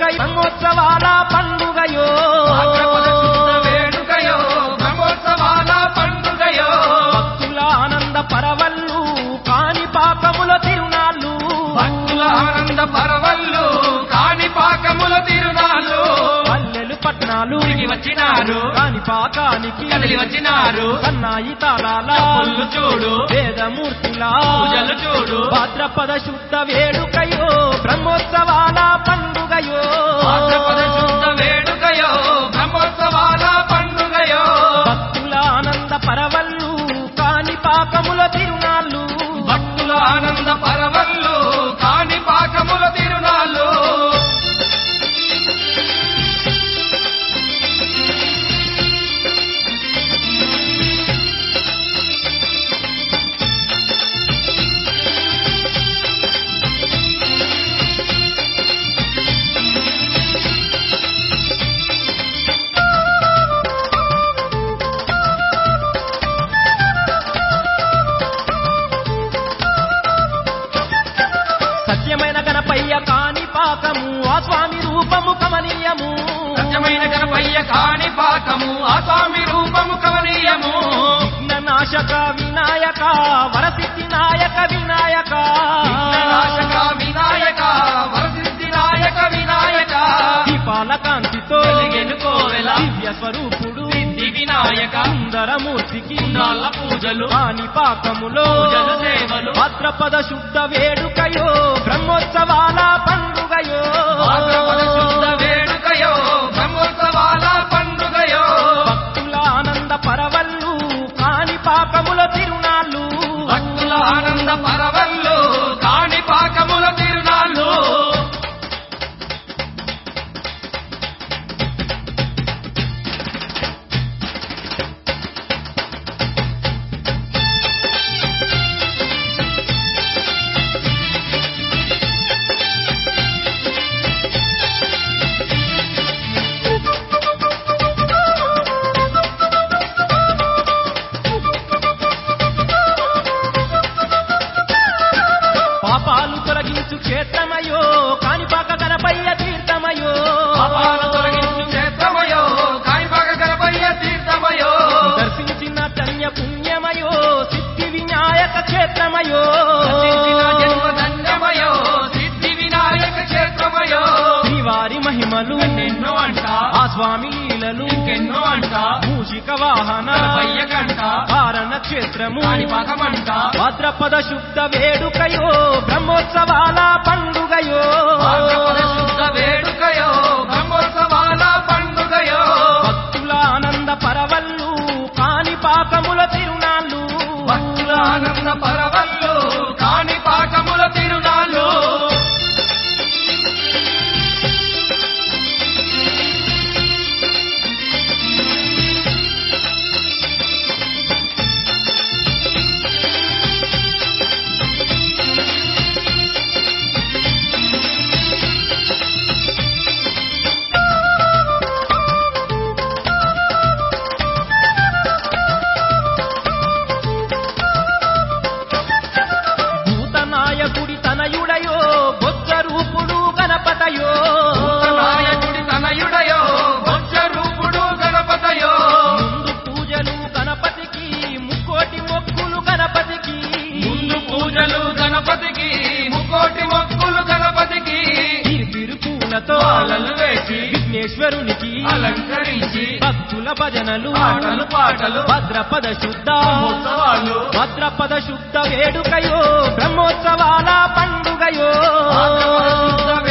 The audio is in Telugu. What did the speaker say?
వేడుక బ్రహ్మోత్సవాల పండుగయో భాద్రపద శుద్ధ వేడుకయో బ్రహ్మోత్సవాల పండుగయో భక్తుల ఆనంద పరవళ్ళు కాని పాపముల తిరునాళ్ళు భక్తుల ఆనంద పరవళ్ళు కాని పాకముల తిరునాళ్ళు పల్లెలు పట్నాలు తిరిగి వచ్చినారు కాని పాకానికి కదిలి వచ్చినారు సన్నాయి తాళాల ఒళ్ళు చూడు వేదమూర్తుల పూజలు చూడు భాద్రపద శుద్ధ వేడుకయో బ్రహ్మోత్సవాల పండుగయో భాద్రపద శుద్ధ వేడుకయో బ్రహ్మోత్సవాల పండుగయో భక్తుల ఆనంద పరవళ్ళు కాని పాపముల తిరునాళ్ళు భక్తుల ఆనంద పరవళ్ళు కాని పాకముల తిరునాళ్ళు సత్యమైన గణపయ్య కాని పాకము ఆ స్వామి రూపము కమనీయము సత్యమైన గణపయ్య కాని పాకము ఆ స్వామి రూపము కవనీయము విఘ్న నాశక వినాయక వరసిద్ధి నాయక వినాయక విఘ్ననాశక వినాయక వరసిద్ధి నాయక వినాయక దీపాల కాంతితో వెలిగెను కోవెల దివ్య స్వరూపుడు సిద్ధి వినాయక సుందరమూర్తికి నాళ్ళ పూజలు కాని పాకములో పూజలు సేవలు భాద్రపద శుద్ధ వేడుకయో బ్రహ్మోత్సవాల పండుగయో భాద్రపద శుద్ధ వేడుకయో బ్రహ్మోత్సవాల పండుగయో భక్తుల ఆనంద పరవళ్ళు కాని పాపముల తిరునాళ్ళు భక్తుల ఆనంద పరవళ్ళు కాని పాకముల తిరునాళ్ళు పాపాలు తొలగించు క్షేత్రమయో కాణిపాక గణపయ్య తీర్థమయో పాపాల తొలగించు క్షేత్రమయో కాయిపాక గణపయ్య తీర్థమయో దర్శించిన ధన్య పుణ్యమయో సిద్ధి వినాయక క్షేత్రమయో దర్శించిన జన్మ ధన్యమయో సిద్ధి వినాయక క్షేత్రమయో శ్రీవారి మహిమలు ఎన్నో అంట ఆ స్వామి లీలలు ఇంకెన్నో అంట మూషిక వాహన గణపయ్య కంట కారణ క్షేత్రము కాణిపాకమంట భాద్రపద శుద్ధ వేడుకయో బ్రహ్మోత్సవాల పండుగయో భాద్రపద శుద్ధ వేడుకయో బ్రహ్మోత్సవాల పండుగయో భక్తుల ఆనంద పరవళ్ళు కాని పాకముల తిరునాళ్ళు భక్తుల ఆనంద పరవళ్ళు కాని పాకముల తిరునాళ్ళు భూతనాయకుడి తనయుడయో బొచ్చ రూపుడు గణపతయో నాయకుడి తనయుడయో బొజ్జ రూపుడు గణపతయో ముందు పూజలు గణపతికి ముక్కోటి మొక్కులు గణపతికి ముందు పూజలు గణపతికి ముకోటి మొక్కులు గణపతికి తీర్పిరు పూలతో పాలలు వేసి విఘ్నేశ్వరునికి అలంకరించి భక్తుల భజనలు ఆటలు పాటలు భద్రపద శుద్ధ ఉత్సవాలు భద్రపద శుద్ధ వేడుకయో బ్రహ్మోత్సవాల పండుగయో భాద్రపద శుద్ధ